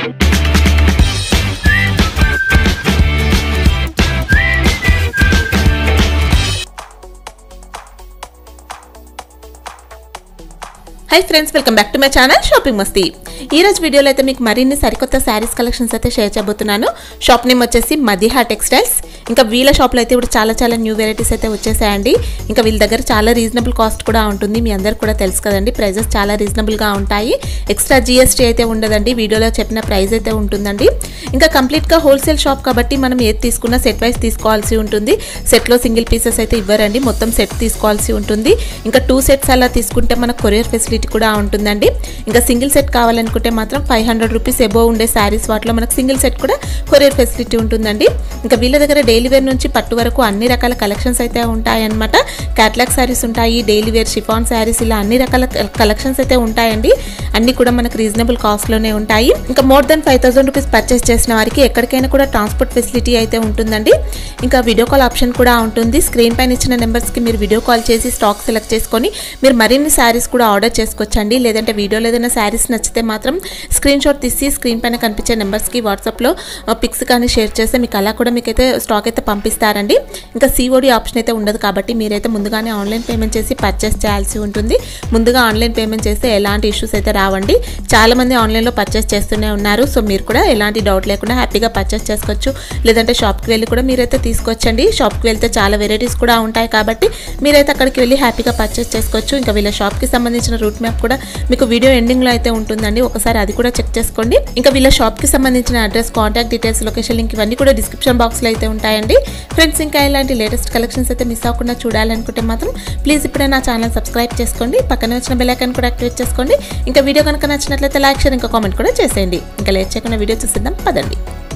High friends welcome back to my channel shopping మస్తీ ఈ రోజు వీడియోలో అయితే మీకు మరిన్ని సరికొత్త శారీస్ కలెక్షన్స్ అయితే షేర్ చేయబోతున్నాను షాప్ నేమ్ వచ్చేసి మదిహా టెక్స్టైల్స్ ఇంకా వీళ్ళ షాప్లో అయితే ఇప్పుడు చాలా చాలా న్యూ వెరైటీస్ అయితే వచ్చేసాయండి ఇంకా వీళ్ళ దగ్గర చాలా రీజనబుల్ కాస్ట్ కూడా ఉంటుంది మీ అందరికి కూడా తెలుసు కదండి ప్రైజెస్ చాలా రీజనబుల్గా ఉంటాయి ఎక్స్ట్రా జిఎస్టీ అయితే ఉండదండి వీడియోలో చెప్పిన ప్రైస్ అయితే ఉంటుందండి ఇంకా కంప్లీట్గా హోల్సేల్ షాప్ కాబట్టి మనం ఏది తీసుకున్నా సెట్ వైస్ తీసుకోవాల్సి ఉంటుంది సెట్లో సింగిల్ పీసెస్ అయితే ఇవ్వరండి మొత్తం సెట్ తీసుకోవాల్సి ఉంటుంది ఇంకా టూ సెట్స్ అలా తీసుకుంటే మనకు కొరియర్ ఫెసిలిటీ కూడా ఉంటుందండి ఇంకా సింగిల్ సెట్ కావాలనుకుంటే మాత్రం ఫైవ్ హండ్రెడ్ రూపీస్ ఎబో ఉండే శారీస్ వాటిలో మనకు సింగిల్ సెట్ కూడా కొరియర్ ఫెసిలిటీ ఉంటుందండి ఇంకా వీళ్ళ దగ్గర డైలీ వేర్ నుంచి పట్టు వరకు అన్ని రకాల కలెక్షన్స్ అయితే ఉంటాయన్నమాట క్యాట్లాగ్ శారీస్ ఉంటాయి డైలీ వేర్ షిఫాన్ శారీస్ ఇలా అన్ని రకాల కలెక్షన్స్ అయితే ఉంటాయండి అన్ని కూడా మనకు రీజనబుల్ కాస్ట్లోనే ఉంటాయి ఇంకా more than five thousand rupees purchase చేసిన వారికి ఎక్కడికైనా కూడా ట్రాన్స్పోర్ట్ ఫెసిలిటీ అయితే ఉంటుందండి ఇంకా వీడియో కాల్ ఆప్షన్ కూడా ఉంటుంది స్క్రీన్ పైన ఇచ్చిన నెంబర్స్కి మీరు వీడియో కాల్ చేసి స్టాక్ సెలెక్ట్ చేసుకొని మీరు మరిన్ని శారీస్ కూడా ఆర్డర్ చేసుకోవచ్చండి లేదంటే వీడియోలో ఏదైనా శారీస్ నచ్చితే మాత్రం స్క్రీన్ షాట్ తీసి స్క్రీన్ పైన కనిపించే నెంబర్స్కి వాట్సాప్లో పిక్స్ కానీ షేర్ చేస్తే మీకు అలా కూడా మీకైతే స్టాక్ అయితే పంపిస్తారండి ఇంకా సిఓడి ఆప్షన్ అయితే ఉండదు కాబట్టి మీరైతే ముందుగానే ఆన్లైన్ పేమెంట్ చేసి పర్చేస్ చేయాల్సి ఉంటుంది ముందుగా ఆన్లైన్ పేమెంట్ చేస్తే ఎలాంటి ఇష్యూస్ అయితే రావండి చాలా మంది ఆన్లైన్లో పర్చేస్ చేస్తూనే ఉన్నారు సో మీరు కూడా ఎలాంటి డౌట్ లేకుండా హ్యాపీగా పర్చేస్ చేసుకోవచ్చు లేదంటే షాప్కి వెళ్ళి కూడా మీరైతే తీసుకోవచ్చండి షాప్కి వెళ్తే చాలా వెరైటీస్ కూడా ఉంటాయి కాబట్టి మీరైతే అక్కడికి వెళ్ళి హ్యాపీగా పర్చేస్ చేసుకోవచ్చు ఇంకా వీళ్ళ షాప్కి సంబంధించిన రూట్ మ్యాప్ కూడా మీకు వీడియో ఎండింగ్లో అయితే ఉంటుందండి ఒకసారి అది కూడా చెక్ చేసుకోండి ఇంకా వీళ్ళ షాప్కి సంబంధించిన address contact details location link ఇవన్నీ కూడా డిస్క్రిప్షన్ బాక్స్లో అయితే ఉంటాయండి ఫ్రెండ్స్ ఇంకా ఇలాంటి లేటెస్ట్ కలెక్షన్స్ అయితే మిస్ అవ్వకుండా చూడాలనుకుంటే మాత్రం ప్లీజ్ ఇప్పుడే నా ఛానల్ సబ్స్క్రైబ్ చేసుకోండి పక్కన వచ్చిన బెల్ ఐకాన్ కూడా యాక్టివేట్ చేసుకోండి ఇంకా వీడియో కనుక నచ్చినట్లయితే లైక్ షేర్ ఇంకా కామెంట్ కూడా చేసేయండి ఇంకా లేట్ చేయకుండా వీడియో చూసిద్దాం పదండి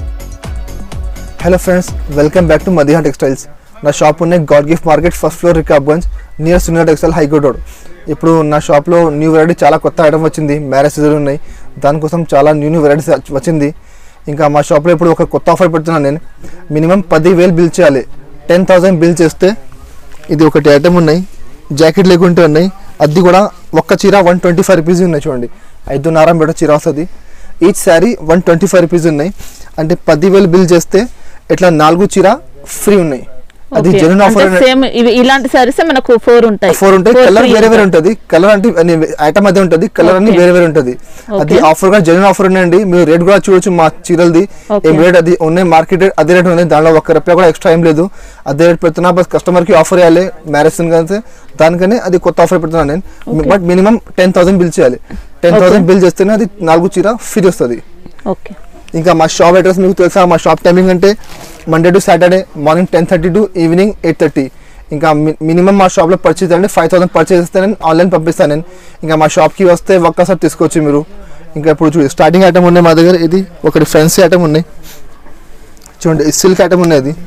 hello friends welcome back to Madiha textiles నా షాప్ ఉన్న god gift market first floor Rikabganj near Suneer textile high court road ఇప్పుడు నా షాప్లో న్యూ వెరైటీ చాలా కొత్త ఐటమ్ వచ్చింది మ్యారేజ్ సీజన్ ఉన్నాయి దానికోసం చాలా న్యూ న్యూ వెరైటీస్ వచ్చింది ఇంకా మా షాప్లో ఇప్పుడు ఒక కొత్త ఆఫర్ పెడుతున్నాను నేను మినిమం పదివేలు బిల్ చేయాలి టెన్ థౌసండ్ బిల్ చేస్తే ఇది ఒకటి ఐటమ్ ఉన్నాయి జాకెట్ లేకుంటే ఉన్నాయి అది కూడా ఒక్క చీర వన్ ట్వంటీ ఫైవ్ రూపీస్ ఉన్నాయి చూడండి ఐదున్నర బెట చీర వస్తుంది each saree one twenty five rupees ఉన్నాయి అంటే పదివేలు బిల్ చేస్తే ఇట్లా నాలుగు చీర ఫ్రీ ఉన్నాయి అది జెన్యున్ ఆఫర్ సేమ్ ఇవి ఇలాంటి సారీస్ మనకు ఫోర్ ఉంటాయి ఫోర్ ఉంటాయి Four కలర్ free వేరే వేరే ఉంటాయి. ఉంటుంది కలర్ అంటే ఐటమ్ అదే ఉంటుంది కలర్ అన్ని Okay. వేరే వేరే ఉంటుంది అది Okay. ఆఫర్ గా జెన్యున్ ఆఫర్ ఉన్నాయండి మీరు రేట్ కూడా చూడొచ్చు మా చీరలది Okay. ఏం రేట్ అది ఉన్నాయి మార్కెట్ రేట్ అదే రేట్ ఉంది దానిలో ఒక్క రూపాయ కూడా ఎక్స్ట్రా ఏం లేదు అదే రేట్ పెడుతున్నా బస్ కస్టమర్ కి ఆఫర్ ఇవ్వాలి మ్యారేజ్ కానీ దానికని అది కొత్త ఆఫర్ పెడుతున్నాను నేను Okay. But minimum ten thousand bill చేయాలి టెన్ థౌసండ్ బిల్ చేస్తేనే అది నాలుగు చీర ఫ్రీ వస్తుంది ఓకే ఇంకా మా షాప్ అడ్రస్ మీకు తెలుసా మా షాప్ టైమింగ్ అంటే Monday to Saturday morning ten thirty to evening eight thirty ఇంకా మినిమం మా షాప్లో పర్చేజ్ అంటే ఫైవ్ థౌసండ్ పర్చేజ్ చేస్తే నేను ఆన్లైన్ పంపిస్తాను నేను ఇంకా మా షాప్కి వస్తే ఒక్కసారి తీసుకోవచ్చు మీరు ఇంకా ఇప్పుడు చూడండి స్టార్టింగ్ ఐటమ్ ఉన్నాయి మా దగ్గర ఇది ఒకటి ఫ్యాన్సీ ఐటమ్ ఉన్నాయి చూడండి సిల్క్ ఐటమ్ ఉన్నాయి అది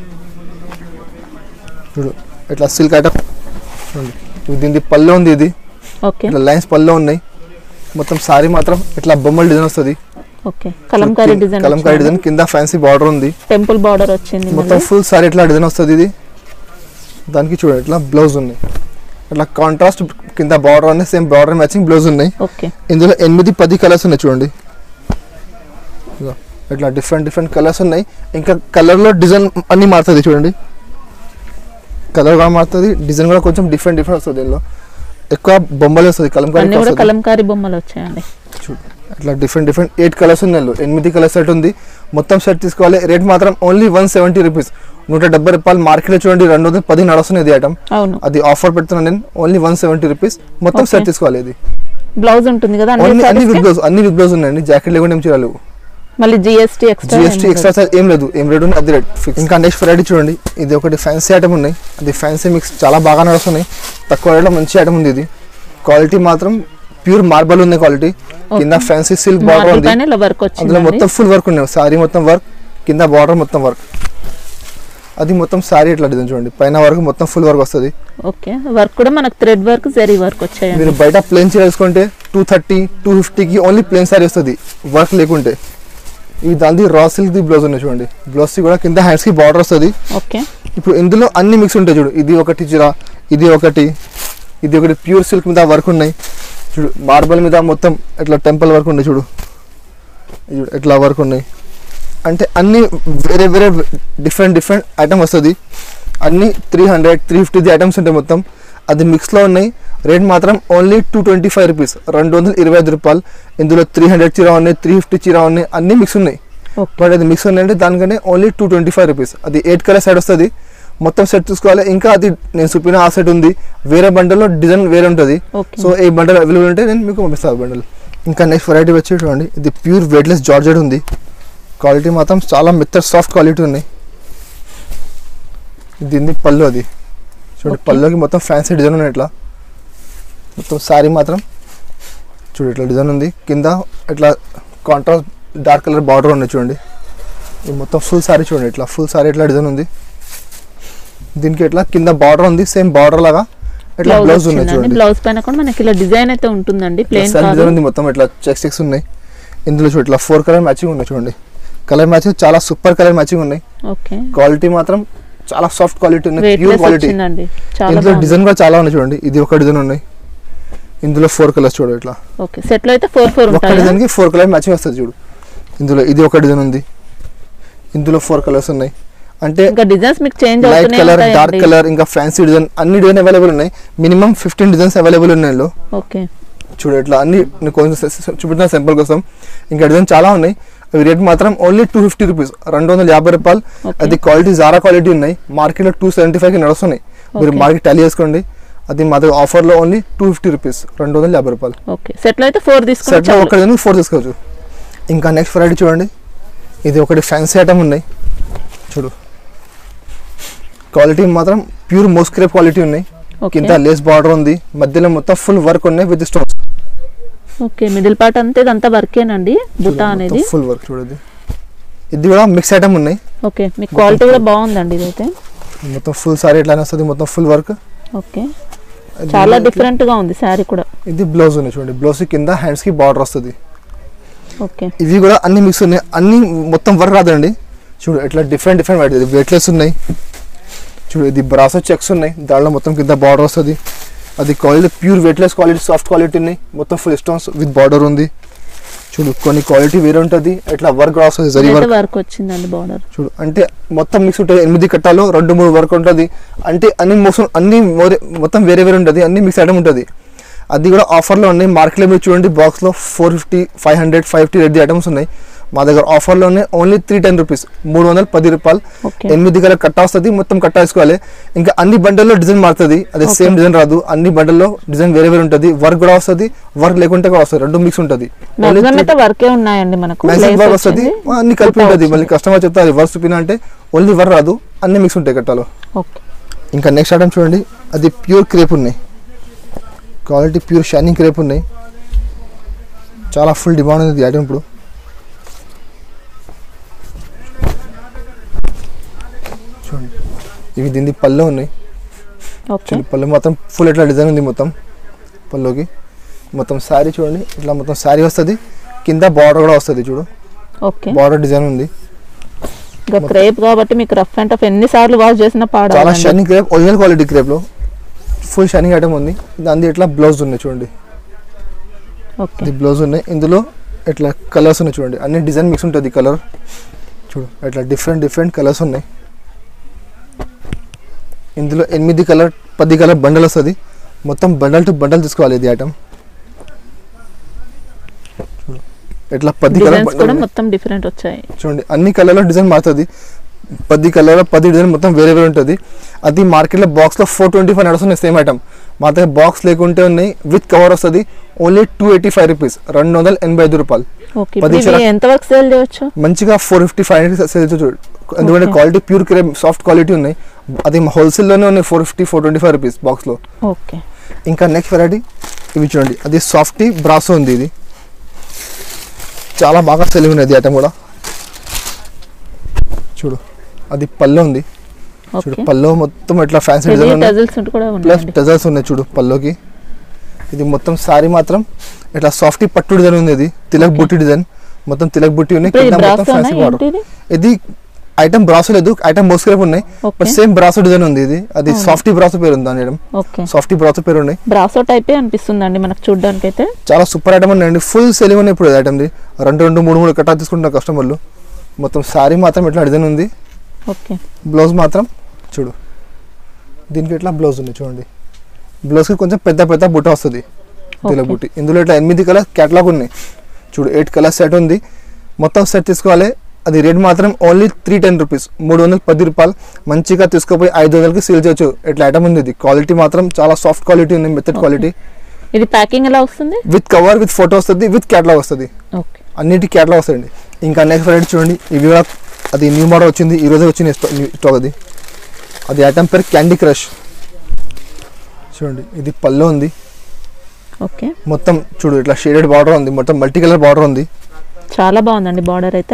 చూడు ఇట్లా సిల్క్ ఐటమ్ చూడండి ఇది దీనిది పల్లె ఉంది ఇది ఓకే ఇట్లా లైన్స్ పల్లె ఉన్నాయి మొత్తం సారీ మాత్రం ఇట్లా బొమ్మల డిజైన్ వస్తుంది okay kalamkari design kalamkari design కింద ఫ్యాన్సీ బార్డర్ ఉంది టెంపుల్ బార్డర్ వచ్చింది మొత్తం మళ్ళీ. ఫుల్ సారీ ఇట్లా డిజైన్ వస్తుంది ఇది దానికి చూడండి ఇట్లా బ్లౌజ్ ఉన్నాయి ఇట్లా కాంట్రాస్ట్ కింద బార్డర్ ఉన్నాయి సేమ్ బార్డర్ మ్యాచింగ్ బ్లౌజ్ ఉన్నాయి ఓకే ఇందులో ఎనిమిది పది కలర్స్ ఉన్నాయి చూడండి ఇదిగో ఇట్లా డిఫరెంట్ డిఫరెంట్ కలర్స్ ఉన్నాయి ఇంకా కలర్లో డిజైన్ అన్ని మారుతుంది చూడండి కలర్ కూడా మారుతుంది డిజైన్ కూడా కొంచెం డిఫరెంట్ డిఫరెంట్ వస్తుంది దీనిలో ఎక్కువ బొమ్మలు వస్తుంది కలంకారీ అన్ని కూడా వస్తుంది కలంకారీ బొమ్మలు వచ్చాయండి చూడు అట్లా డిఫరెంట్ డిఫరెంట్ ఎయిట్ కలర్స్ ఉన్నాయి ఎనిమిది కలర్ సెట్ ఉంది మొత్తం సెట్ తీసుకోవాలి రేట్ మాత్రం ఓన్లీ వన్ సెవెంటీ రూపీస్ నూట డెబ్బై రూపాయలు మార్కెట్లో చూడండి రెండు వందల పది నడుస్తుంది ఇది ఐటమ్ అవును అది ఆఫర్ పెడుతున్నాను నేను ఓన్లీ వన్ సెవెంటీ రూపీస్ మొత్తం Okay. సెట్ తీసుకోవాలి ఇది బ్లౌజ్ ఉంటుంది కదా అన్ని ఓన్లీ అన్ని sarees విత్ కి? బ్లౌజ్ అన్ని విత్ బ్లౌజ్ ఉన్నాయండి జాకెట్ లేకుండా ఏం చేయాలి మళ్ళీ GST extra GST extra charge ఏం లేదు ఏం రేట్ ఉంది అది రేట్ ఫిక్స్ ఇంకా నెక్స్ట్ వెరైటీ చూడండి ఇది ఒకటి ఫ్యాన్సీ ఐటమ్ ఉన్నాయి అది ఫ్యాన్సీ మిక్స్ చాలా బాగా నడుస్తున్నాయి తక్కువ రేట్లో మంచి ఐటమ్ ఉంది ఇది క్వాలిటీ మాత్రం ప్యూర్ మార్బల్ ఉంది క్వాలిటీ కింద ఫ్యాన్సీ సిల్క్ బార్డర్ ఉంది పైన ఇలా వర్క్ అందులో వచ్చింది మొత్తం ఫుల్ వర్క్ ఉన్నాయి సారీ మొత్తం వర్క్ కింద బార్డర్ మొత్తం వర్క్ అది మొత్తం సారీ ఇట్లా డిజైన్ చూడండి పైన వరకు మొత్తం ఫుల్ వర్క్ వస్తుంది ఓకే వర్క్ కూడా మనకు థ్రెడ్ వర్క్ జరీ వర్క్ వచ్చాయండి మీరు బయట ప్లేన్ చీర వేసుకుంటే టూ థర్టీ టూ ఫిఫ్టీకి ఓన్లీ ప్లేన్ సారీ వస్తుంది వర్క్ లేకుంటే ఇది దాని రా సిల్క్ ది బ్లౌజ్ ఉన్నాయి చూడండి బ్లౌజ్ కూడా కింద హ్యాండ్స్ కి బార్డర్ వస్తుంది ఓకే ఇప్పుడు ఇందులో అన్ని మిక్స్ ఉంటాయి చూడు ఇది ఒకటి చీర ఇది ఒకటి ఇది ఒకటి ప్యూర్ సిల్క్ మీద వర్క్ ఉన్నాయి చూడు మార్బల్ మీద మొత్తం ఇట్లా టెంపుల్ వర్క్ ఉన్నాయి చూడు ఇది ఎట్లా వర్క్ ఉన్నాయి అంటే అన్ని వేరే వేరే డిఫరెంట్ డిఫరెంట్ ఐటమ్ వస్తుంది అన్ని three hundred three fifty items ఉంటాయి మొత్తం అది మిక్స్లో ఉన్నాయి రేట్ మాత్రం only two twenty five rupees రెండు వందల ఇరవై ఐదు రూపాయలు ఇందులో త్రీ హండ్రెడ్ చీర ఉన్నాయి త్రీ ఫిఫ్టీ చీర ఉన్నాయి అన్ని మిక్స్ ఉన్నాయి ఓకే బట్ అది మిక్స్ ఉన్నాయంటే దానికంటే only two twenty five rupees అది ఎయిట్ కలర్ సెట్ వస్తుంది మొత్తం సెట్ చూసుకోవాలి ఇంకా అది నేను చూపిన ఆ సెట్ ఉంది వేరే బండల్లో డిజైన్ వేరే ఉంటుంది ఓకే సో ఈ బండల్ అవైలబుల్ ఉంటే నేను మీకు పంపిస్తాను బండల్ ఇంకా నెక్స్ట్ వెరైటీ వచ్చి చూడండి ఇది ప్యూర్ వెయిట్లెస్ జార్జెట్ ఉంది క్వాలిటీ మాత్రం చాలా మెత్తడ్ సాఫ్ట్ క్వాలిటీ ఉన్నాయి దీన్ని పళ్ళు అది చూడండి Okay. పళ్ళుకి మొత్తం ఫ్యాన్సీ డిజైన్ ఉన్నాయి ఇట్లా మొత్తం శారీ మాత్రం చూడు ఇట్లా డిజైన్ ఉంది కింద ఇట్లా కాంట్రాస్ట్ డార్క్ కలర్ బార్డర్ ఉంది చూడండి ఇది మొత్తం ఫుల్ శారీ చూడండి ఇట్లా ఫుల్ శారీ ఇట్లా డిజైన్ ఉంది దీనికి ఇట్లా కింద బార్డర్ ఉంది సేమ్ బార్డర్ లాగా ఇట్లా బ్లౌజ్ బ్లౌజ్ ఉన్నాయి వచ్చిందండి చూడండి బ్లౌజ్ పైన కూడా మనకి ఇలా డిజైన్ అయితే ఉంటుందండి ప్లేన్ సెల్ కాదు డిజైన్ ఉంది మొత్తం ఇట్లా చెక్స్ చెక్స్ ఉన్నాయి ఇందులో చూడు ఇట్లా ఫోర్ కలర్ మ్యాచింగ్ ఉన్నాయి చూడండి కలర్ మ్యాచింగ్ చాలా సూపర్ కలర్ మ్యాచింగ్ ఉన్నాయి ఓకే క్వాలిటీ మాత్రం చాలా సాఫ్ట్ క్వాలిటీ ఉన్నాయి వెయిట్ ప్యూర్ లెస్ క్వాలిటీ వచ్చిందండి చాలా ఇందులో బాగుంది. డిజైన్ కూడా చాలా ఉన్నాయి చూడండి ఇది ఒక డిజైన్ ఉన్నాయి ఇందులో ఫోర్ కలర్స్ చూడు ఇట్లా ఓకే సెట్ లో అయితే ఫోర్ ఫోర్ ఒక ఉంటాయి డిజైన్ కి ఫోర్ కలర్ మ్యాచింగ్ వస్తుంది చూడు ఇందులో ఇది ఒక డిజైన్ ఉంది ఇందులో ఫోర్ కలర్స్ ఉన్నాయి అంటే ఇంకా డిజైన్స్ మీకు చేంజ్ లైట్ అవుతూనే కలర్ డార్క్ ఉంటాయండి కలర్ ఇంకా ఫ్యాన్సీ డిజైన్ అన్ని డిజైన్ అవైలబుల్ ఉన్నాయి మినిమం ఫిఫ్టీన్ డిజైన్స్ అవైలబుల్ ఉన్నాయి ఇందులో ఓకే చూడు ఇట్లా అన్ని నీకు కొంచెం సె- సె- చూపించిన సింపుల్ కోసం ఇంకా డిజైన్ చాలా ఉన్నాయి అవి రేట్ మాత్రం ఓన్లీ టూ ఫిఫ్టీ రూపీస్ రెండు వందల యాభై రూపాయలు ఓకే అది క్వాలిటీ జారా క్వాలిటీ ఉన్నాయి మార్కెట్లో టూ సెవెంటీ ఫైవ్కి నడుస్తున్నాయి మీరు Okay. మార్కెట్ టాలీ చేసుకోండి అది మా దగ్గర ఆఫర్లో ఓన్లీ టూ ఫిఫ్టీ రూపీస్ రెండు వందల యాభై రూపాయలు ఓకే సెట్ లో అయితే ఫోర్ తీసుకుంటే సెట్లో చాలు. ఒకటి ఫోర్ తీసుకోవచ్చు ఇంకా నెక్స్ట్ వెరైటీ చూడండి ఇది ఒకటి ఫ్యాన్సీ ఐటమ్ ఉన్నాయి చూడు క్వాలిటీ మాత్రం ప్యూర్ మోస్క్రేప్ క్వాలిటీ ఉన్నాయి ఓకే కింద లేస్ బార్డర్ ఉంది మధ్యలో మొత్తం ఫుల్ వర్క్ ఉన్నాయి with stones okay middle part అంతా ఇదంతా వర్కేనండి బుట్ట అనేది ఫుల్ వర్క్ చూడదు ఇది కూడా మిక్స్ ఐటమ్ ఉన్నాయి ఓకే మీకు క్వాలిటీ కూడా బాగుందండి ఇదైతే మొత్తం ఫుల్ సారీ ఎట్లా వస్తుంది మొత్తం ఫుల్ వర్క్ ఓకే చాలా డిఫరెంట్ గా ఉంది శారీ కూడా ఇది బ్లౌజ్ ఉన్నాయి చూడండి బ్లౌజ్ కింద హ్యాండ్స్ కి బార్డర్ వస్తుంది ఓకే ఇవి కూడా అన్ని మిక్స్ ఉన్నాయి అన్ని మొత్తం వర్క్ రాదండి చూడు ఇట్లా డిఫరెంట్ డిఫరెంట్ వాటి వెయిట్లెస్ ఉన్నాయి చూడు ఇది బ్రాసో చెక్స్ ఉన్నాయి దాంట్లో మొత్తం కింద బార్డర్ వస్తుంది అది quality pure weightless quality soft quality ఉన్నాయి మొత్తం ఫుల్ స్టోన్స్ విత్ బార్డర్ ఉంది చూడు కొన్ని క్వాలిటీ వేరే ఉంటుంది ఇట్లా వర్క్ కూడా వస్తుంది జరీ వర్క్ వర్క్ వచ్చిందండి బార్డర్ చూడు అంటే మొత్తం మిక్స్ ఉంటుంది ఎనిమిది కట్టాలో రెండు మూడు వరకు ఉంటుంది అంటే అన్ని మోసం అన్ని మోరే- మొత్తం వేరే వేరే ఉంటుంది అన్ని మిక్స్ ఐటమ్ ఉంటుంది అది కూడా ఆఫర్లో ఉన్నాయి మార్కెట్లో మీరు చూడండి బాక్స్లో four fifty five hundred five fifty ready items ఉన్నాయి మా దగ్గర ఆఫర్లో ఉన్నాయి ఓన్లీ త్రీ టెన్ రూపీస్ మూడు వందల పది రూపాయలు ఓకే ఎనిమిది కలర్ కట్ట వస్తుంది మొత్తం కట్ట వేసుకోవాలి ఇంకా అన్ని బండల్లో డిజైన్ మారుతుంది అది Okay. సేమ్ డిజైన్ రాదు అన్ని బండల్లో డిజైన్ వేరే వేరే ఉంటుంది వర్క్ కూడా వస్తుంది వర్క్ లేకుంటే కూడా వస్తుంది రెండు మిక్స్ ఉంటుంది మ్యాక్సిమం అయితే వర్కే ఉన్నాయండి మనకు మ్యాక్సిమం Lace వర్క్ వస్తుంది వచ్చింది. అన్ని కలిపి బుట్ట ఉంటుంది మళ్ళీ వచ్చింది. కస్టమర్ చెప్తారు వర్క్ చూపిన అంటే ఓన్లీ వర్ రాదు అన్ని మిక్స్ ఉంటాయి కట్టాలో ఓకే ఇంకా నెక్స్ట్ ఐటమ్ చూడండి అది ప్యూర్ క్రేప్ ఉన్నాయి క్వాలిటీ ప్యూర్ షైనింగ్ క్రేప్ ఉన్నాయి చాలా ఫుల్ డిమాండ్ ఉంది ఐటమ్ ఇప్పుడు చూడండి ఇవి దీని పళ్ళు ఉన్నాయి ఓకే చూడండి పళ్ళు మొత్తం ఫుల్ ఇట్లా డిజైన్ ఉంది మొత్తం పళ్ళుకి మొత్తం శారీ చూడండి ఇట్లా మొత్తం శారీ వస్తుంది కింద బార్డర్ కూడా వస్తుంది చూడు ఓకే బార్డర్ డిజైన్ ఉంది ఇంకా క్రేప్ కాబట్టి మీకు రఫ్ అండ్ టఫ్ ఎన్ని సార్లు వాష్ చేసినా చాలా పాడాలి shining crepe original quality crepe లో ఫుల్ షైనింగ్ ఐటమ్ ఉంది దాని ఇట్లా బ్లౌజ్ ఉన్నాయి చూడండి ఓకే ఇది బ్లౌజ్ ఉన్నాయి ఇందులో ఇట్లా కలర్స్ ఉన్నాయి చూడండి అన్ని డిజైన్ మిక్స్ ఉంటుంది కలర్ చూడు ఇట్లా డిఫరెంట్ డిఫరెంట్ కలర్స్ ఉన్నాయి ఇందులో ఎనిమిది కలర్ పది కలర్ బండల్ వస్తుంది మొత్తం బండల్ టు బండల్ తీసుకోవాలి ఇది ఐటమ్ చూడు ఇట్లా పది కలర్ డిజైన్స్ కూడా మొత్తం డిఫరెంట్ వచ్చాయి చూడండి అన్ని కలర్లో డిజైన్ మారుతుంది పది కలర్ పది డిజైన్ మొత్తం వేరే వేరే ఉంటుంది అది మార్కెట్లో బాక్స్లో ఫోర్ ట్వంటీ ఫైవ్ నడుస్తున్నాయి సేమ్ ఐటమ్ మా దగ్గర బాక్స్ లేకుంటే ఉన్నాయి విత్ కవర్ వస్తుంది only two eighty five rupees రెండు వందల ఎనభై ఐదు రూపాయలు ఓకే పది ఇప్పుడు ఇవి చీర- ఎంత వరకు సేల్ చేయొచ్చు మంచిగా four fifty five hundred sale చూడు ఎందుకంటే Okay. Quality pure crepe soft quality ఉన్నాయి అది హోల్సేల్లోనే ఉన్నాయి four fifty four twenty five rupees బాక్స్లో ఓకే ఇంకా నెక్స్ట్ వెరైటీ ఇవి చూడండి అది సాఫ్టీ బ్రాసో ఉంది ఇది చాలా బాగా సెల్ ఉన్నది ఐటమ్ కూడా చూడు అది పళ్ళు ఉంది చూడు ఓకే పళ్ళు మొత్తం ఇట్లా ఫ్యాన్సీ హెవీ డిజైన్ ఉన్నాయి టజల్స్ కూడా ప్లస్ ఉన్నాయి టజల్స్ ఉన్నాయి చూడు పళ్ళుకి ఇది మొత్తం సారీ మాత్రం ఇట్లా సాఫ్టీ పట్టు డిజైన్ ఉంది ఇది తిలక్ Okay. బుట్టి డిజైన్ మొత్తం తిలక్ బుట్టి ఉన్నాయి ఇప్పుడు కింద ఈ మొత్తం బ్రాస్ ఫ్యాన్సీ బార్డర్ ఏంటిది ఇది ఐటమ్ బ్రాసో లేదు ఐటమ్ మోస్క్రేప్ ఉన్నాయి Okay. But same brasso design ఉంది ఇది అది సాఫ్టీ బ్రాసో పేరు ఉంది దాని మేడం ఓకే సాఫ్టీ బ్రాసో పేరు ఉన్నాయి బ్రాసో టైపే అనిపిస్తుందండి మనకు చూడడానికి అయితే చాలా సూపర్ ఐటమ్ ఉన్నాయండి ఫుల్ సెలింగ్ ఉన్నాయి ఇప్పుడు ఐటమ్ది రెండు రెండు మూడు మూడు కట్టా తీసుకుంటున్న కస్టమర్లు మొత్తం శారీ మాత్రం ఇట్లా డిజైన్ ఉంది ఓకే బ్లౌజ్ మాత్రం చూడు దీనికి ఇట్లా బ్లౌజ్ ఉంది చూడండి బ్లౌజ్కి కొంచెం పెద్ద పెద్ద బుట్ట వస్తుంది తెల్ల Okay. బుట్టి ఇందులో ఇట్లా ఎనిమిది కలర్ క్యాటలాగ్ ఉన్నాయి చూడు ఎయిట్ కలర్ సెట్ ఉంది మొత్తం సెట్ తీసుకోవాలి అది రేట్ మాత్రం ఓన్లీ త్రీ టెన్ రూపీస్ మూడు వందల పది రూపాయలు మంచిగా తీసుకుపోయి ఐదు వందలకి సేల్ చేయొచ్చు ఇట్లా ఐటమ్ ఉంది ఇది క్వాలిటీ మాత్రం చాలా సాఫ్ట్ క్వాలిటీ ఉంది మెథడ్ Okay. క్వాలిటీ ఇది ప్యాకింగ్ ఎలా వస్తుంది విత్ కవర్ విత్ ఫోటో వస్తుంది విత్ క్యాటలాగ్ వస్తుంది ఓకే అన్నిటి క్యాటలాగ్ వస్తాయండి ఇంకా నెక్స్ట్ వెరైటీ చూడండి ఇవి కూడా అది న్యూ మోడల్ వచ్చింది ఈ రోజే వచ్చింది స్టా- న్యూ స్టాక్ అది అది ఐటమ్ పేరు క్యాండీ క్రష్ చూడండి ఇది పళ్ళు ఉంది ఓకే మొత్తం చూడు ఇట్లా షేడెడ్ బార్డర్ ఉంది మొత్తం మల్టీ కలర్ బార్డర్ ఉంది చాలా బాగుందండి బార్డర్ అయితే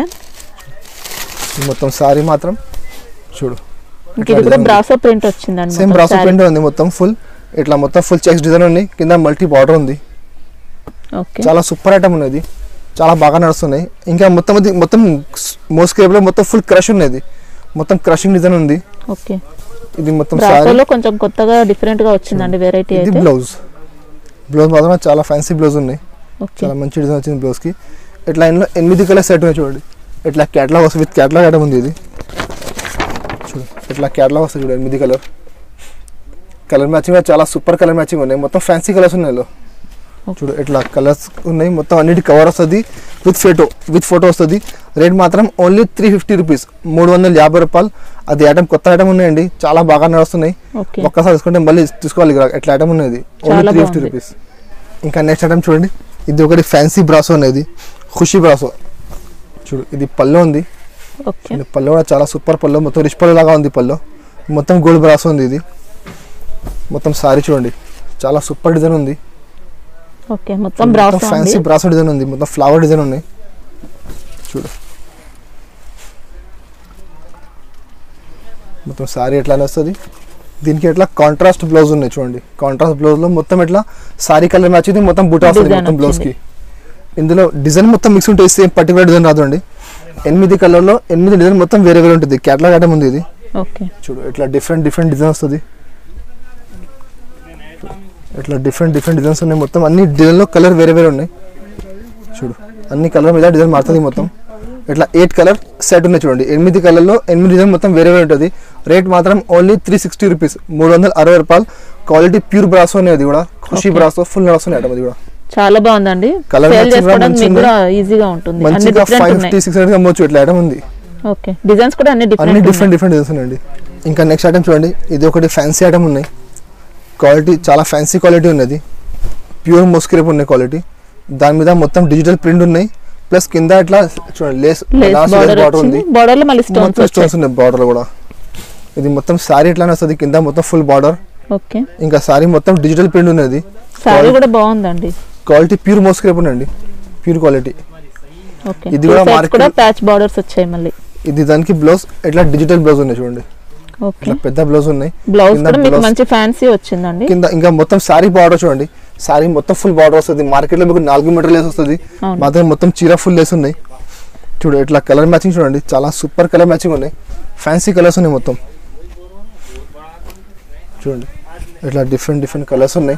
ఈ మొత్తం సారీ మాత్రం చూడు ఇంక ఇది కూడా బ్రాసో ప్రింట్ వచ్చిందండి సేమ్ మొత్తం బ్రాసో saree. ప్రింట్ ఉంది మొత్తం ఫుల్ ఇట్లా మొత్తం ఫుల్ చెక్స్ డిజైన్ ఉంది కింద మల్టీ బార్డర్ ఉంది ఓకే చాలా సూపర్ ఐటమ్ ఉన్నది చాలా బాగా నడుస్తున్నాయి ఇంకా మొత్తం అది మొత్తం మోస్కేబ్లో మొత్తం ఫుల్ క్రష్ ఉన్నది మొత్తం క్రషింగ్ డిజైన్ ఉంది ఓకే ఇది మొత్తం సారీ బ్రాసోలో కొంచెం కొత్తగా డిఫరెంట్ గా వచ్చిందండి వెరైటీ ఇది అయితే బ్లౌజ్ బ్లౌజ్ మాత్రం చాలా ఫ్యాన్సీ బ్లౌజ్ ఉన్నాయి ఓకే చాలా మంచి డిజైన్ వచ్చింది బ్లౌజ్కి ఇట్లా ఇందులో ఎనిమిది కలర్ సెట్ ఉన్నాయి చూడండి ఇట్లా క్యాటలాగ్ వస్తుంది విత్ క్యాటలాగ్ ఐటమ్ ఉంది ఇది చూడు ఇట్లా క్యాటలాగ్ వస్తుంది చూడు ఎనిమిది కలర్ కలర్ మ్యాచింగ్ చాలా సూపర్ కలర్ మ్యాచింగ్ ఉన్నాయి మొత్తం ఫ్యాన్సీ కలర్స్ ఉన్నాయి ఇందులో చూడు ఇట్లా కలర్స్ ఉన్నాయి మొత్తం అన్నిటి కవర్ వస్తుంది విత్ ఫోటో విత్ ఫోటో వస్తుంది రేట్ మాత్రం ఓన్లీ త్రీ ఫిఫ్టీ రూపీస్ మూడు వందల యాభై రూపాయలు అది ఐటమ్ కొత్త ఐటమ్ ఉన్నాయండి చాలా బాగా నడుస్తున్నాయి ఓకే ఒక్కసారి తీసుకుంటే మళ్ళీ తీసుకోవాలి ఇక ఎట్లా ఐటమ్ ఉన్నది ఓన్లీ చాలా త్రీ ఫిఫ్టీ బాగుంది. రూపీస్ ఇంకా నెక్స్ట్ ఐటమ్ చూడండి ఇది ఒకటి ఫ్యాన్సీ బ్రాసో అనేది ఖుషి బ్రాసో చూడు ఇది పళ్ళు ఉంది ఓకే ఇది పళ్ళు కూడా చాలా సూపర్ పళ్ళు మొత్తం రిచ్ పళ్ళు లాగా ఉంది పళ్ళు మొత్తం గోల్డ్ బ్రాసో ఉంది ఇది మొత్తం సారీ చూడండి చాలా సూపర్ డిజైన్ ఉంది ఓకే మొత్తం బ్రాసో ఫ్యాన్సీ అండి బ్రాసో డిజైన్ ఉంది మొత్తం ఫ్లవర్ డిజైన్ ఉన్నాయి చూడు మొత్తం సారీ ఎట్లానే వస్తుంది దీనికి ఎట్లా కాంట్రాస్ట్ బ్లౌజ్ ఉన్నాయి చూడండి కాంట్రాస్ట్ బ్లౌజ్ లో మొత్తం ఎట్లా సారీ కలర్ మ్యాచ్ ఇది మొత్తం బుటా వస్తుంది Design మొత్తం బ్లౌజ్ కి వచ్చింది. ఇందులో డిజైన్ మొత్తం మిక్స్ ఉంటుంది సేమ్ పర్టికులర్ డిజైన్ రాదు అండి ఎనిమిది కలర్ లో ఎనిమిది డిజైన్ మొత్తం వేరే వేరే ఉంటుంది క్యాటలాగ్ ఐటమ్ ఉంది ఇది ఓకే చూడు ఇట్లా డిఫరెంట్ డిఫరెంట్ డిజైన్ వస్తుంది ఇట్లా డిఫరెంట్ డిఫరెంట్ డిజైన్స్ ఉన్నాయి మొత్తం అన్ని డిజైన్లో కలర్ వేరే వేరే ఉన్నాయి చూడు అన్ని కలర్ మీద డిజైన్ మారుతుంది మొత్తం ఇట్లా ఎయిట్ కలర్ సెట్ ఉన్నాయి చూడండి ఎనిమిది కలర్లో ఎనిమిది డిజైన్ మొత్తం వేరే వేరే ఉంటుంది రేట్ మాత్రం ఓన్లీ త్రీ సిక్స్టీ రూపీస్ మూడు వందల అరవై రూపాయలు క్వాలిటీ ప్యూర్ బ్రాసో అనేది అది కూడా ఖుషి Okay. బ్రాసో ఫుల్ నడుస్తుంది ఐటమ్ అది కూడా చాలా బాగుందండి Colour సేల్ matching కూడా చేసుకోవడానికి మీకు మంచిగా కూడా ఈజీగా ఉంటుంది అన్ని మంచిగా డిఫరెంట్ ఫైవ్ ఉన్నాయి ఫిఫ్టీ సిక్స్ హండ్రెడ్ అమ్మొచ్చు ఇట్లా ఐటమ్ ఉంది ఓకే డిజైన్స్ కూడా అన్ని అన్ని డిఫరెంట్ డిఫరెంట్ డిఫరెంట్ డిజైన్స్ ఉన్నాయండి ఇంకా నెక్స్ట్ ఐటమ్ చూడండి ఇది ఒకటి ఫ్యాన్సీ ఐటమ్ ఉన్నాయి క్వాలిటీ చాలా ఫ్యాన్సీ క్వాలిటీ ఉన్నది ప్యూర్ మోస్క్రేప్ ఉన్నాయి క్వాలిటీ దాని మీద మొత్తం డిజిటల్ ప్రింట్ ఉన్నాయి ప్లస్ కింద ఇట్లా చూడండి లేస్ లేస్ బార్డర్ బార్డర్ ఉంది వచ్చింది బార్డర్ లో మళ్ళీ స్టోన్స్ మొత్తం వచ్చాయి స్టోన్స్ ఉన్నాయి బార్డర్ కూడా ఇది మొత్తం సారీ ఎట్లానే వస్తుంది కింద మొత్తం ఫుల్ బార్డర్ ఓకే ఇంకా సారీ మొత్తం డిజిటల్ ప్రింట్ ఉన్నది సారీ కూడా బాగుందండి క్వాలిటీ ప్యూర్ మోస్క్రేప్ ఉందండి ప్యూర్ క్వాలిటీ ఓకే ఇది కూడా కూడా market- ప్యాచ్ బార్డర్స్ వచ్చాయి మళ్ళీ ఇది దానికి బ్లౌజ్ ఇట్లా డిజిటల్ బ్లౌజ్ ఉన్నాయి చూడండి ఓకే ఇట్లా పెద్ద బ్లౌజ్ ఉన్నాయి బ్లౌజ్ కింద కూడా మీకు blouse- మంచి ఫ్యాన్సీ వచ్చిందండి కింద ఇంకా మొత్తం సారీ బార్డర్ చూడండి సారీ మొత్తం ఫుల్ బార్డర్ వస్తుంది మార్కెట్ లో మీకు నాలుగు మీటర్ లేస్ వస్తుంది అవును. మా దగ్గర మొత్తం చీర ఫుల్ లేస్ ఉన్నాయి చూడు ఇట్లా కలర్ మ్యాచింగ్ చూడండి చాలా సూపర్ కలర్ మ్యాచింగ్ ఉన్నాయి ఫ్యాన్సీ కలర్స్ ఉన్నాయి మొత్తం చూడండి ఇట్లా డిఫరెంట్ డిఫరెంట్ కలర్స్ ఉన్నాయి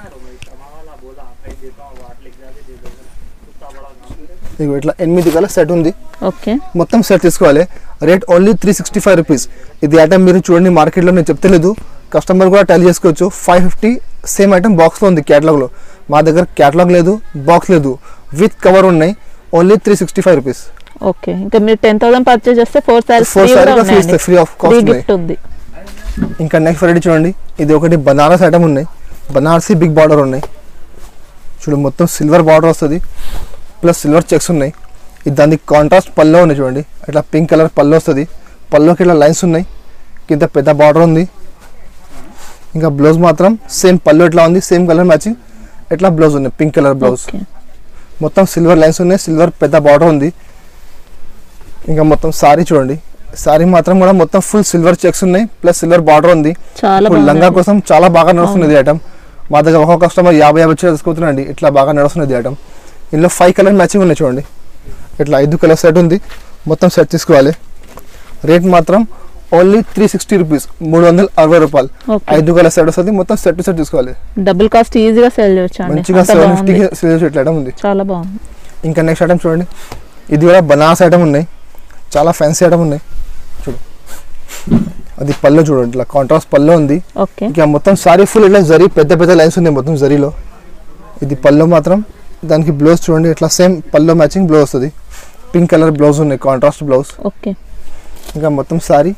ఇగో ఇట్లా ఎనిమిది కలర్ సెట్ ఉంది ఓకే మొత్తం సెట్ తీసుకోవాలి rate only three sixty five rupees ఇది ఐటమ్ మీరు చూడండి మార్కెట్లో నేను చెప్తలేదు కస్టమర్ కూడా టెల్ చేసుకోవచ్చు ఫైవ్ ఫిఫ్టీ సేమ్ ఐటమ్ బాక్స్లో ఉంది క్యాటలాగ్లో మా దగ్గర క్యాటలాగ్ లేదు బాక్స్ లేదు విత్ కవర్ ఉన్నాయి only three sixty five rupees okay ఇంకా మీరు టెన్ థౌసండ్ పర్చేజ్ చేస్తే four saris four free sari కూడా ఫ్రీ ఉన్నాయండి ఫ్రీ ఆఫ్ ఫ్రీ కాస్ట్ ఉన్నాయి గిఫ్ట్ ఉంది ఇంకా నెక్స్ట్ వెరైటీ చూడండి ఇది ఒకటి బనారస్ ఐటమ్ ఉన్నాయి బనారసి బిగ్ బార్డర్ ఉన్నాయి చూడు మొత్తం సిల్వర్ బార్డర్ వస్తుంది ప్లస్ సిల్వర్ చెక్స్ ఉన్నాయి ఇది దానికి కాంట్రాస్ట్ పల్లో ఉన్నాయి చూడండి ఇట్లా పింక్ కలర్ పల్లో వస్తుంది పల్లోకి ఇట్లా లైన్స్ ఉన్నాయి కింద పెద్ద బార్డర్ ఉంది ఇంకా బ్లౌజ్ మాత్రం సేమ్ పళ్ళు ఎట్లా ఉంది సేమ్ కలర్ మ్యాచింగ్ ఎట్లా బ్లౌజ్ ఉంది పింక్ కలర్ బ్లౌజ్ ఓకే మొత్తం సిల్వర్ లైన్స్ ఉన్నాయి సిల్వర్ పెద్ద బార్డర్ ఉంది ఇంకా మొత్తం సారీ చూడండి సారీ మాత్రం కూడా మొత్తం ఫుల్ సిల్వర్ చెక్స్ ఉన్నాయి ప్లస్ సిల్వర్ బార్డర్ ఉంది చాలా ఇప్పుడు లంగా బాగుంది కోసం చాలా బాగా నడుస్తున్నది ఐటమ్ మా దగ్గర ఒక్కొక్క కస్టమర్ యాభై యాభై చీర తీసుకుంటున్నాండి ఇట్లా బాగా నడుస్తున్నది ఐటమ్ ఇందులో ఫైవ్ కలర్ మ్యాచింగ్ ఉన్నాయి చూడండి ఇట్లా ఐదు కలర్ సెట్ ఉంది మొత్తం సెట్ తీసుకోవాలి రేట్ మాత్రం ఓన్లీ త్రీ సిక్స్టీ రూపీస్ మూడు వందల అరవై రూపాయలు Okay. ఐదు కలర్ సెట్ వస్తుంది మొత్తం సెట్ టు సెట్ తీసుకోవాలి డబుల్ కాస్ట్ ఈజీగా సేల్ చేయొచ్చు అండి మంచిగా అంత సెవెన్ బాగుంది. ఫిఫ్టీకి సేల్ చేయట్లే ఐటమ్ ఉంది చాలా బాగుంది ఇంకా నెక్స్ట్ ఐటమ్ చూడండి ఇది కూడా బనారస్ ఐటమ్ ఉన్నాయి చాలా ఫ్యాన్సీ ఐటమ్ ఉన్నాయి చూడు అది పళ్ళు చూడండి ఇట్లా కాంట్రాస్ట్ పళ్ళు ఉంది ఓకే ఇంకా మొత్తం సారీ ఫుల్ ఇట్లా జరీ పెద్ద పెద్ద లైన్స్ ఉన్నాయి మొత్తం జరీలో ఇది పళ్ళు మాత్రం దానికి బ్లౌజ్ చూడండి ఇట్లా సేమ్ పళ్ళు మ్యాచింగ్ బ్లౌజ్ వస్తుంది పింక్ కలర్ బ్లౌజ్ ఉన్నాయి కాంట్రాస్ట్ బ్లౌజ్ ఓకే ఇంకా మొత్తం సారీ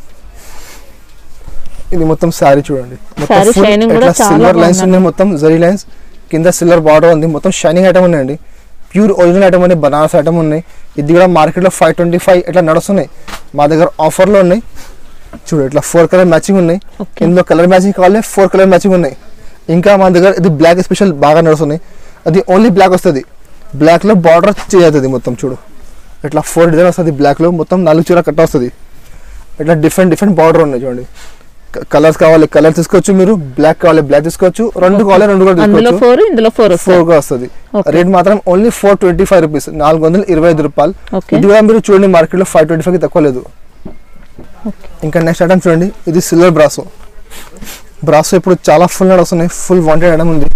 ఇది మొత్తం సారీ చూడండి మొత్తం Saree full shining కూడా ఇట్లా చాలా సిల్వర్ లైన్స్ బాగుందండి. ఉన్నాయి మొత్తం జరీ లైన్స్ కింద సిల్వర్ బార్డర్ ఉంది మొత్తం షైనింగ్ ఐటమ్ ఉన్నాయండి ప్యూర్ ఒరిజినల్ ఐటమ్ ఉన్నాయి బనారస్ ఐటమ్ ఉన్నాయి ఇది కూడా మార్కెట్లో ఫైవ్ ట్వంటీ ఫైవ్ ఇట్లా నడుస్తున్నాయి మా దగ్గర ఆఫర్లో ఉన్నాయి చూడు ఇట్లా ఫోర్ కలర్ మ్యాచింగ్ ఉన్నాయి ఓకే ఇందులో కలర్ మ్యాచింగ్ కావాలి ఫోర్ కలర్ మ్యాచింగ్ ఉన్నాయి ఇంకా మా దగ్గర ఇది బ్లాక్ స్పెషల్ బాగా నడుస్తున్నాయి అది ఓన్లీ బ్లాక్ వస్తుంది బ్లాక్లో బార్డర్ చేంజ్ అవుతుంది మొత్తం చూడు ఇట్లా ఫోర్ డిజైన్ వస్తుంది బ్లాక్లో మొత్తం నాలుగు చీర కట్ట వస్తుంది ఇట్లా డిఫరెంట్ డిఫరెంట్ బార్డర్ ఉన్నాయి చూడండి కలర్స్ కావాలి కలర్ తీసుకోవచ్చు మీరు బ్లాక్ కావాలి బ్లాక్ తీసుకోవచ్చు రెండు కావాలి రెండు కూడా అందులో తీసుకోవచ్చు ఫోర్ ఇందులో ఫోర్ ఫోర్ వస్తాయి గా వస్తుంది Okay. రేట్ మాత్రం only four twenty five rupees నాలుగు వందల ఇరవై ఐదు రూపాయలు ఓకే ఇది కూడా మీరు చూడండి మార్కెట్లో ఫైవ్ ట్వంటీ ఫైవ్ తక్కువ లేదు ఓకే ఇంకా నెక్స్ట్ ఐటమ్ చూడండి ఇది సిల్వర్ బ్రాసో బ్రాసో ఇప్పుడు చాలా ఫుల్ నడుస్తున్నాయి ఫుల్ వాంటెడ్ ఐటమ్ ఉంది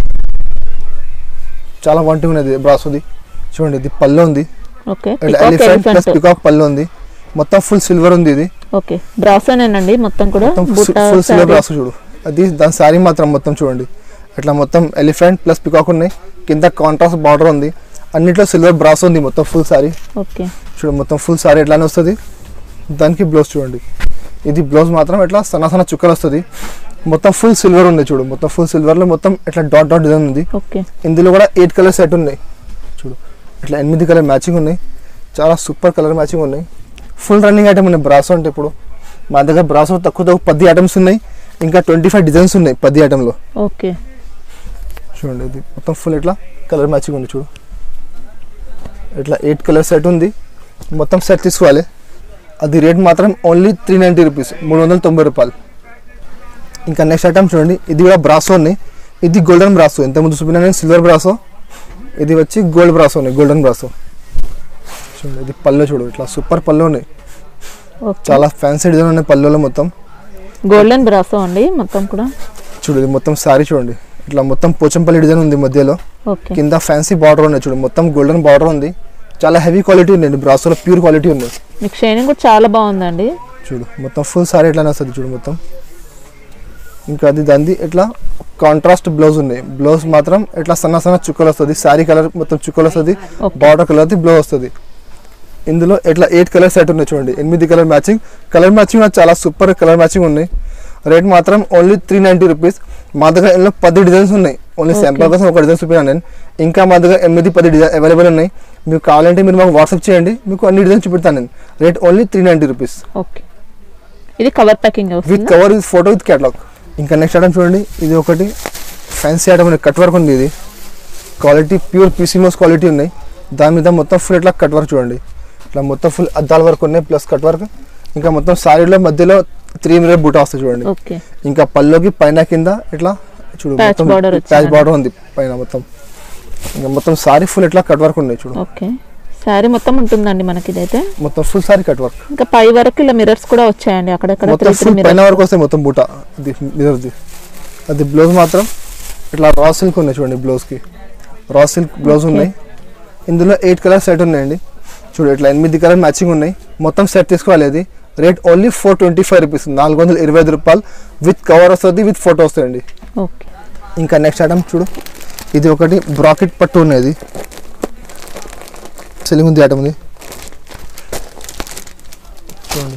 చాలా వాంటెడ్ ఉన్నది బ్రాసోది చూడండి ఇది పళ్ళు ఉంది okay elephant plus elephant peacock పళ్ళు ఉంది మొత్తం ఫుల్ సిల్వర్ ఉంది ఇది ఓకే బ్రాసోనేనండి మొత్తం కూడా మొత్తం బుట్ట ఫుల్ సిల్వర్ saree. బ్రాసో చూడు అది దాని శారీ మాత్రం మొత్తం చూడండి ఇట్లా మొత్తం ఎలిఫెంట్ ప్లస్ పికాక్ ఉన్నాయి కింద కాంట్రాస్ట్ బార్డర్ ఉంది అన్నిట్లో సిల్వర్ బ్రాసో ఉంది మొత్తం ఫుల్ శారీ ఓకే చూడు మొత్తం ఫుల్ సారీ ఎట్లానే వస్తుంది దానికి బ్లౌజ్ చూడండి ఇది బ్లౌజ్ మాత్రం ఇట్లా సన్న సన్న చుక్కలు వస్తుంది మొత్తం ఫుల్ సిల్వర్ ఉంది చూడు మొత్తం ఫుల్ సిల్వర్లో మొత్తం ఇట్లా డాట్ డాట్ డిజైన్ ఉంది ఓకే ఇందులో కూడా ఎయిట్ కలర్ సెట్ ఉన్నాయి చూడు ఇట్లా ఎనిమిది కలర్ మ్యాచింగ్ ఉన్నాయి చాలా సూపర్ కలర్ మ్యాచింగ్ ఉన్నాయి ఫుల్ రన్నింగ్ ఐటమ్ ఉన్నాయి బ్రాసో అంటే ఇప్పుడు మా దగ్గర బ్రాసో తక్కువ తక్కువ పది ఐటమ్స్ ఉన్నాయి ఇంకా ట్వంటీ ఫైవ్ డిజైన్స్ ఉన్నాయి పది ఐటెంలో ఓకే చూడండి ఇది మొత్తం ఫుల్ ఇట్లా కలర్ మ్యాచింగ్ ఉంది చూడు ఇట్లా ఎయిట్ కలర్ సెట్ ఉంది మొత్తం సెట్ తీసుకోవాలి అది రేట్ మాత్రం ఓన్లీ త్రీ నైంటీ రూపీస్ మూడు వందల తొంభై రూపాయలు ఇంకా నెక్స్ట్ ఐటమ్ చూడండి ఇది కూడా బ్రాసో ఉంది ఇది గోల్డెన్ బ్రాసో ఇంతకుముందు చూపిన నేను సిల్వర్ బ్రాసో ఇది వచ్చి గోల్డ్ బ్రాసో ఉన్నాయి గోల్డెన్ బ్రాసో చూడండి ఇది పళ్ళు చూడు ఇట్లా సూపర్ పళ్ళు ఉన్నాయి ఓకే చాలా ఫ్యాన్సీ డిజైన్ ఉన్నాయి పళ్ళులో మొత్తం గోల్డెన్ బ్రాసో అండి మొత్తం కూడా చూడు ఇది మొత్తం సారీ చూడండి ఇట్లా మొత్తం పోచంపల్లి డిజైన్ ఉంది మధ్యలో ఓకే కింద ఫ్యాన్సీ బార్డర్ ఉన్నాయి చూడు మొత్తం గోల్డెన్ బార్డర్ ఉంది చాలా హెవీ క్వాలిటీ ఉంది బ్రాసోలో ప్యూర్ క్వాలిటీ ఉంది మీకు షైనింగ్ కూడా చాలా బాగుందండి చూడు మొత్తం ఫుల్ సారీ ఎట్లానే వస్తుంది చూడు మొత్తం ఇంకా అది దాన్ని ఇట్లా కాంట్రాస్ట్ బ్లౌజ్ ఉన్నాయి బ్లౌజ్ మాత్రం ఇట్లా సన్న సన్న చుక్కలు వస్తుంది శారీ కలర్ మొత్తం చుక్కలు వస్తుంది Okay. బార్డర్ కలర్ బ్లౌజ్ వస్తుంది ఇందులో ఇట్లా ఎయిట్ కలర్ సెట్ ఉన్నాయి చూడండి ఎనిమిది కలర్ మ్యాచింగ్ కలర్ మ్యాచింగ్ చాలా సూపర్ కలర్ మ్యాచింగ్ ఉన్నాయి రేట్ మాత్రం ఓన్లీ త్రీ నైంటీ రూపీస్ మా దగ్గర ఇందులో పది డిజైన్స్ ఉన్నాయి ఓన్లీ Okay. శాంపుల్ కోసం ఒక డిజైన్ చూపినా నేను ఇంకా మా దగ్గర ఎనిమిది పది డిజైన్ అవైలబుల్ ఉన్నాయి మీకు కావాలంటే మీరు మాకు వాట్సాప్ చేయండి మీకు అన్ని డిజైన్ చూపిస్తాను నేను rate only three ninety rupees okay ఇది కవర్ ప్యాకింగ్ విత్ వస్తుంది cover with photo with catalogue ఇంకా నెక్స్ట్ ఐటమ్ చూడండి ఇది ఒకటి ఫ్యాన్సీ ఐటమ్ ఉంది కట్ వర్క్ ఉంది ఇది క్వాలిటీ ప్యూర్ పీసీమోస్ క్వాలిటీ ఉన్నాయి దాని మీద మొత్తం ఫుల్ ఇట్లా కట్ వర్క్ చూడండి ఇట్లా మొత్తం ఫుల్ అద్దాల వర్క్ ఉన్నాయి ప్లస్ కట్ వర్క్ ఇంకా మొత్తం సారీలో మధ్యలో త్రీ మీటర్ బూటా వస్తుంది చూడండి ఓకే ఇంకా పళ్ళుకి పైన కింద ఇట్లా చూడు Patch మొత్తం border ప్యాచ్ వచ్చిందండి. బార్డర్ ఉంది పైన మొత్తం ఇంకా మొత్తం సారీ ఫుల్ ఇట్లా కట్ వర్క్ ఉన్నాయి చూడు ఓకే శారీ మొత్తం ఉంటుందండి మనకి ఇదైతే మొత్తం ఫుల్ సారీ కట్ వర్క్ ఇంకా పై వరకు ఇలా మిరర్స్ కూడా వచ్చాయండి అక్కడక్కడ మొత్తం త్రీ త్రీ ఫుల్ పైన మిరర్స్ వరకు వస్తాయి మొత్తం బూట అది మిరర్ది అది బ్లౌజ్ మాత్రం ఇట్లా రా సిల్క్ ఉన్నాయి చూడండి బ్లౌజ్కి రా సిల్క్ బ్లౌజ్ ఉన్నాయి ఇందులో ఎయిట్ కలర్ సెట్ ఉన్నాయండి చూడు ఇట్లా ఎనిమిది కలర్ మ్యాచింగ్ ఉన్నాయి మొత్తం సెట్ తీసుకోవాలి అది rate only four twenty five rupees నాలుగు వందల ఇరవై ఐదు రూపాయలు విత్ కవర్ వస్తుంది విత్ ఫోటో వస్తాయండి ఓకే ఇంకా నెక్స్ట్ ఐటమ్ చూడు ఇది ఒకటి బ్రాకెట్ పట్టు ఉన్నది సెలింగ్ ఉంది ఐటమ్ ఉంది చూడండి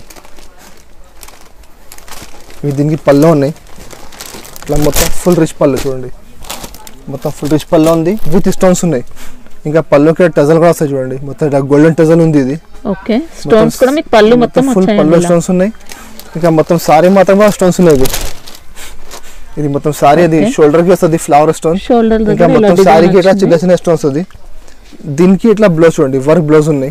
ఇవి దీనికి పళ్ళు ఉన్నాయి ఇట్లా మొత్తం ఫుల్ రిచ్ పళ్ళు చూడండి మొత్తం ఫుల్ రిచ్ పళ్ళు ఉంది విత్ స్టోన్స్ ఉన్నాయి ఇంకా పళ్ళుకి టజల్ కూడా వస్తాయి చూడండి మొత్తం ఇట్లా గోల్డెన్ టజల్ ఉంది ఇది ఓకే స్టోన్స్ కూడా మీకు పళ్ళు మొత్తం ఫుల్ పళ్ళు వచ్చాయండి ఇలా. స్టోన్స్ ఉన్నాయి ఇంకా మొత్తం సారీ మాత్రం కూడా స్టోన్స్ ఉన్నాయి ఇది ఇది మొత్తం సారీ అది Okay. షోల్డర్ కి వస్తుంది ఫ్లవర్ స్టోన్ షోల్డర్ ఇంకా దగ్గర ఇలా మొత్తం design సారీకి ఇట్లా వచ్చింది. చిన్న చిన్న స్టోన్స్ ఉంది దీనికి ఇట్లా బ్లౌజ్ చూడండి వర్క్ బ్లౌజ్ ఉన్నాయి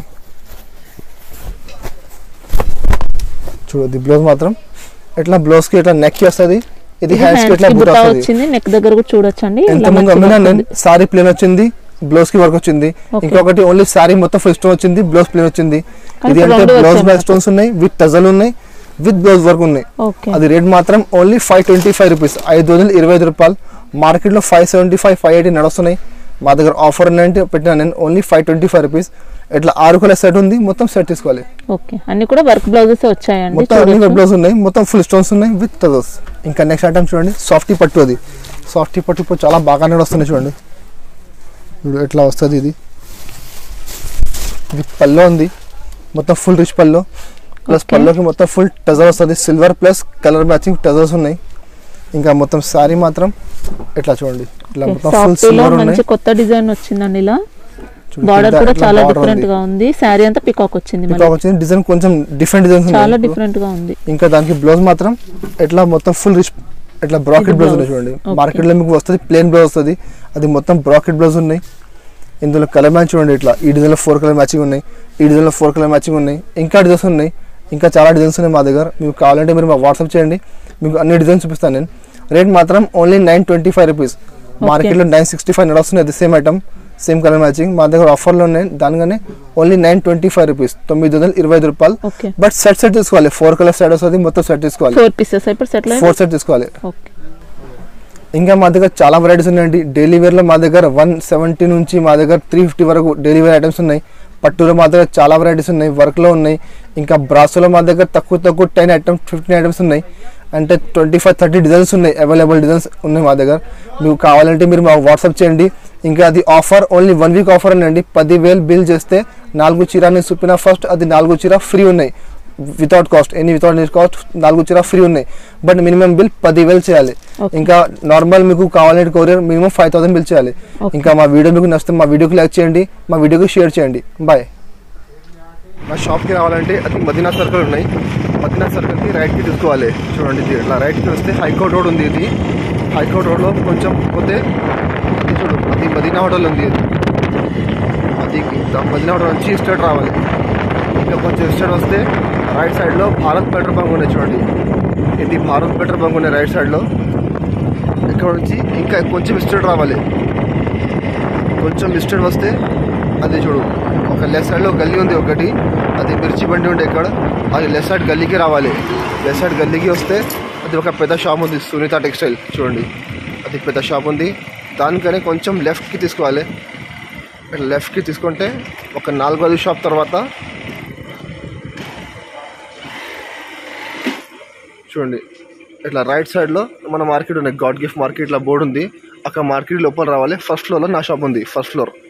చూడండి బ్లౌజ్ మాత్రం ఇట్లా బ్లౌజ్ కి ఇట్లా నెక్ కి వస్తుంది ఇది ఇది హ్యాండ్స్ కి hands ఇట్లా కి బుట్ట బుట్ట వస్తుంది వచ్చింది నెక్ దగ్గర కూడా చూడొచ్చండి ఇలా ఎంత ముందు మంచిగా అమ్మినా నేను వస్తుంది. సారీ ప్లేన్ వచ్చింది బ్లౌజ్ కి వర్క్ వచ్చింది Okay. ఇంకొకటి ఓన్లీ సారీ మొత్తం ఫుల్ స్టోన్ వచ్చింది బ్లౌజ్ ప్లేన్ వచ్చింది కానీ ఇది ఇప్పుడు అంటే రెండు బ్లౌజ్ వచ్చాయి బ్యాక్ మనకు. స్టోన్స్ ఉన్నాయి విత్ టజల్ ఉన్నాయి విత్ బ్లౌజ్ వర్క్ ఉన్నాయి ఓకే అది రేట్ మాత్రం only five twenty five rupees ఐదు వందల ఇరవై ఐదు రూపాయలు మార్కెట్లో five seventy five five eighty నడుస్తున్నాయి మా దగ్గర ఆఫర్ ఉన్నాయంటే పెట్టినా నేను only five twenty five rupees ఇట్లా ఆరు కలర్ సెట్ ఉంది మొత్తం సెట్ తీసుకోవాలి ఓకే అన్ని కూడా వర్క్ బ్లౌజెస్ వచ్చాయండి మొత్తం అన్ని చూడొచ్చు. బ్లౌజ్ ఉన్నాయి మొత్తం ఫుల్ స్టోన్స్ ఉన్నాయి విత్ టజల్స్ ఇంకా నెక్స్ట్ ఐటమ్ చూడండి సాఫ్టీ పట్టు అది సాఫ్టీ పట్టు ఇప్పుడు చాలా బాగానే వస్తుంది చూడండి ఇప్పుడు ఎట్లా వస్తుంది ఇది ఇది పల్లో ఉంది మొత్తం ఫుల్ రిచ్ పల్లో ప్లస్ Okay. పల్లోకి మొత్తం ఫుల్ టజర్ వస్తుంది silver plus colour matching tassels ఉన్నాయి ఇంకా మొత్తం శారీ మాత్రం ఇట్లా చూడండి ఇట్లా మొత్తం ఫుల్ సాఫ్ట్ లో సిల్వర్ ఉన్నాయి మంచి కొత్త డిజైన్ వచ్చిందండి ఇలా చూడండి, బార్డర్ ఇట్లా- కూడా ఇట్లా చాలా border డిఫరెంట్ ఉంది. గా ఉంది శారీ అంతా పికాక్ వచ్చింది ఇంకా మళ్ళీ. వచ్చింది డిజైన్ కొంచెం డిఫరెంట్ డిజైన్స్ చాలా ఉన్నాయి డిఫరెంట్ గా ఉంది ఇంకా దానికి బ్లౌజ్ మాత్రం ఎట్లా మొత్తం ఫుల్ రిచ్ ఇట్లా బ్రాకెట్ ఇది బ్లౌజ్ blouse. ఉన్నాయి చూడండి Okay. మార్కెట్ లో మీకు వస్తుంది ప్లేన్ బ్లౌజ్ వస్తుంది అది మొత్తం బ్రాకెట్ బ్లౌజ్ ఉన్నాయి ఇందులో కలర్ మ్యాచ్ చూడండి ఇట్లా ఈ డిజైన్ లో ఫోర్ కలర్ మ్యాచింగ్ ఉన్నాయి ఈ డిజైన్ లో ఫోర్ కలర్ మ్యాచింగ్ ఉన్నాయి ఇంకా డిజైన్స్ ఉన్నాయి ఇంకా చాలా డిజైన్స్ ఉన్నాయి మా దగ్గర మీకు కావాలంటే మీరు మా వాట్సాప్ చేయండి మీకు అన్ని డిజైన్స్ చూపిస్తాను నేను రేట్ మాత్రం only nine twenty five rupees మార్కెట్లో నైన్ సిక్స్టీ ఫైవ్ నడుస్తుంది అది same item same colour matching మా దగ్గర ఆఫర్లో ఉన్నాయి దానిగానే only nine twenty five rupees తొమ్మిది వందల ఇరవై ఐదు రూపాయలు ఓకే బట్ సెట్ సెట్ తీసుకోవాలి ఫోర్ కలర్ సెట్ వస్తుంది మొత్తం సెట్ తీసుకోవాలి ఫోర్ పీసెస్ ఇప్పుడు సెట్ లో ఫోర్ సెట్ తీసుకోవాలి ఓకే ఇంకా మా దగ్గర చాలా వెరైటీస్ ఉన్నాయండి డైలీ వేర్లో మా దగ్గర వన్ సెవెంటీ నుంచి మా దగ్గర త్రీ ఫిఫ్టీ వరకు డైలీ వేర్ ఐటమ్స్ ఉన్నాయి పట్టులో మా దగ్గర చాలా వెరైటీస్ ఉన్నాయి వర్క్లో ఉన్నాయి ఇంకా బ్రాసోలో మా దగ్గర తక్కువ తక్కువ టెన్ ఐటమ్స్ ఫిఫ్టీన్ ఐటమ్స్ ఉన్నాయి అంటే ట్వంటీ ఫైవ్ థర్టీ డిజైన్స్ ఉన్నాయి అవైలబుల్ డిజైన్స్ ఉన్నాయి మా దగ్గర మీకు కావాలంటే మీరు మాకు వాట్సాప్ చేయండి ఇంకా అది offer only one week offer అండి పదివేలు బిల్ చేస్తే నాలుగు చీరాని చూపిన ఫస్ట్ అది నాలుగు చీర ఫ్రీ ఉన్నాయి without cost any without cost నాలుగు చీర ఫ్రీ ఉన్నాయి బట్ మినిమం బిల్ పదివేలు చేయాలి Okay. ఇంకా నార్మల్ మీకు కావాలంటే courier minimum five thousand bill చేయాలి Okay. ఇంకా మా వీడియో మీకు నచ్చితే మా వీడియోకి లైక్ చేయండి మా వీడియోకి షేర్ చేయండి బాయ్ మా షాప్కి రావాలంటే అది మదీనా సర్కిల్ ఉన్నాయి మదీనా సర్కిల్కి రైట్కి తీసుకోవాలి చూడండి ఇది ఇట్లా రైట్కి వస్తే హైకోర్ట్ రోడ్ ఉంది ఇది హైకోర్ట్ రోడ్లో కొంచెం పోతే అది చూడు అది మదీనా హోటల్ ఉంది ఇది అది ఇంకా మదీనా హోటల్ నుంచి స్టేట్ రావాలి ఇంకా కొంచెం స్టేట్ వస్తే రైట్ సైడ్లో భారత్ పెట్రోల్ బంక్ ఉన్నాయి చూడండి ఇది భారత్ పెట్రోల్ బంక్ ఉన్నాయి రైట్ సైడ్లో ఇక్కడ నుంచి ఇంకా కొంచెం స్టేట్ రావాలి కొంచెం స్టేట్ వస్తే అది చూడు ఒక లెఫ్ట్ సైడ్లో గల్లీ ఉంది ఒకటి అది మిర్చి బండి ఉండే ఇక్కడ అది లెఫ్ట్ సైడ్ గల్లీకి రావాలి లెఫ్ట్ సైడ్ గల్లీకి వస్తే అది ఒక పెద్ద షాప్ ఉంది సునీత టెక్స్టైల్ చూడండి అది పెద్ద షాప్ ఉంది దానికనే కొంచెం లెఫ్ట్కి తీసుకోవాలి లెఫ్ట్కి తీసుకుంటే ఒక నాలుగు ఐదు షాప్ తర్వాత చూడండి ఇట్లా రైట్ సైడ్లో మన మార్కెట్ ఉంది గాడ్ గిఫ్ట్ మార్కెట్ ఇట్లా బోర్డు ఉంది అక్కడ మార్కెట్ లోపల రావాలి ఫస్ట్ ఫ్లోర్లో నా షాప్ ఉంది ఫస్ట్ ఫ్లోర్